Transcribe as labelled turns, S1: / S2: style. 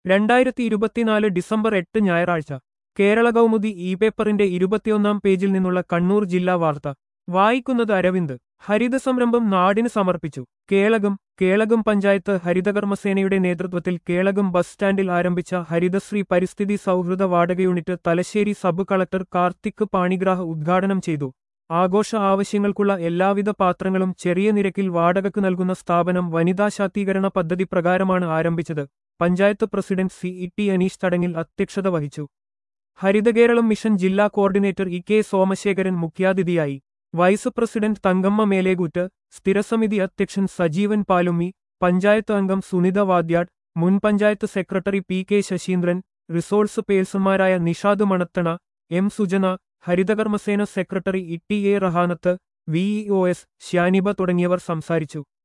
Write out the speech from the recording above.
S1: രണ്ടായിരത്തി ഇരുപത്തിനാല് ഡിസംബർ എട്ട് ഞായറാഴ്ച കേരള കൗമുദി ഇ പേപ്പറിന്റെ ഇരുപത്തിയൊന്നാം പേജിൽ നിന്നുള്ള കണ്ണൂർ ജില്ലാ വാർത്ത വായിക്കുന്നത് അരവിന്ദ് ഹരിത സംരംഭം നാടിന് സമർപ്പിച്ചു കേളകം കേളകം പഞ്ചായത്ത് ഹരിതകർമ്മസേനയുടെ നേതൃത്വത്തിൽ കേളകം ബസ് സ്റ്റാൻഡിൽ ആരംഭിച്ച ഹരിതശ്രീ പരിസ്ഥിതി സൗഹൃദ വാടക unit Thalassery sub collector Karthik Panigrah ഉദ്ഘാടനം ചെയ്തു ആഘോഷ ആവശ്യങ്ങൾക്കുള്ള എല്ലാവിധ പാത്രങ്ങളും ചെറിയ നിരക്കിൽ വാടകയ്ക്ക് നൽകുന്ന സ്ഥാപനം വനിതാ ശാക്തീകരണ പദ്ധതി പ്രകാരമാണ് ആരംഭിച്ചത് panchayat president C E T Aneesh ചടങ്ങിൽ അധ്യക്ഷത വഹിച്ചു ഹരിതകേരളം മിഷൻ ജില്ലാ കോർഡിനേറ്റർ ഇ കെ സോമശേഖരൻ മുഖ്യാതിഥിയായി വൈസ് പ്രസിഡന്റ് തങ്കമ്മ മേലേകൂറ്റ് സ്ഥിരസമിതി അധ്യക്ഷൻ സജീവൻ പാലുമ്മി പഞ്ചായത്ത് അംഗം സുനിത വാദ്യാട് മുൻ panchayat secretary P K Sasheendran resource പേഴ്സൺമാരായ Nishad Manathana M Sujana Harithakarmasena secretary E T A Rahanath V E O S Shyaniba തുടങ്ങിയവർ സംസാരിച്ചു